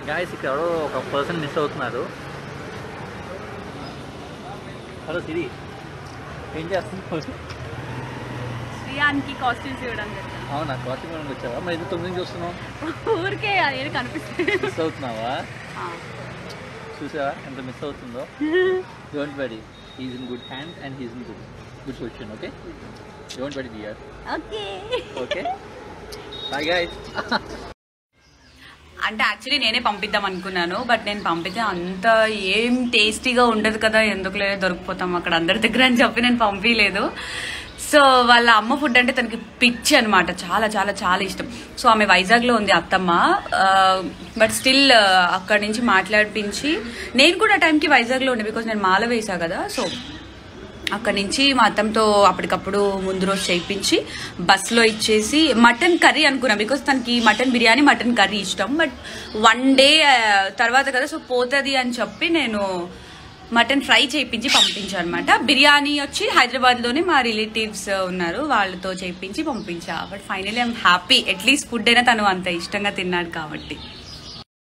guys ఇక్కడ ఎవరో ఒక పర్సన్ మిస్ అవుతున్నారు హలో సిరి ఏం చేస్తున్నావు శ్రీయానికి కాస్ట్యూమ్స్ ఇవ్వడం అవునా కాఫీ మనం వచ్చావా మరి ఇది తొమ్మిది చూస్తున్నావు ఊరికే అది కనిపిస్తుంది మిస్ అవుతున్నావా చూసావా ఎంత మిస్ అవుతుందో don't worry he's in good hands and he's in good good position okay don't worry dear okay okay bye guys అంటే యాక్చువల్లీ నేనే పంపిద్దాం అనుకున్నాను బట్ నేను పంపితే అంత ఏం టేస్టీగా ఉండదు కదా ఎందుకు లేదు దొరికిపోతాం అక్కడ అందరి దగ్గర అని చెప్పి నేను పంపించలేదు సో వాళ్ళ అమ్మ ఫుడ్ అంటే తనకి పిచ్చి అనమాట చాలా చాలా చాలా ఇష్టం సో ఆమె వైజాగ్లో ఉంది అత్తమ్మ బట్ స్టిల్ అక్కడి నుంచి మాట్లాడిపించి నేను కూడా ఆ టైంకి వైజాగ్లో ఉండే బికాజ్ నేను మాల వేసా కదా సో అక్కడి నుంచి మా అత్తంతో అప్పటికప్పుడు ముందు రోజు చేయించి బస్సులో ఇచ్చేసి మటన్ కర్రీ అనుకున్నా బికాస్ తనకి మటన్ బిర్యానీ మటన్ కర్రీ ఇష్టం బట్ వన్ డే తర్వాత కదా సో పోతుంది అని చెప్పి నేను మటన్ ఫ్రై చేయించి పంపించాను అనమాట బిర్యానీ వచ్చి హైదరాబాద్లోనే మా రిలేటివ్స్ ఉన్నారు వాళ్ళతో చేయించి పంపించా but finally I'm happy at least food అయినా తను అంత ఇష్టంగా తిన్నాడు కాబట్టి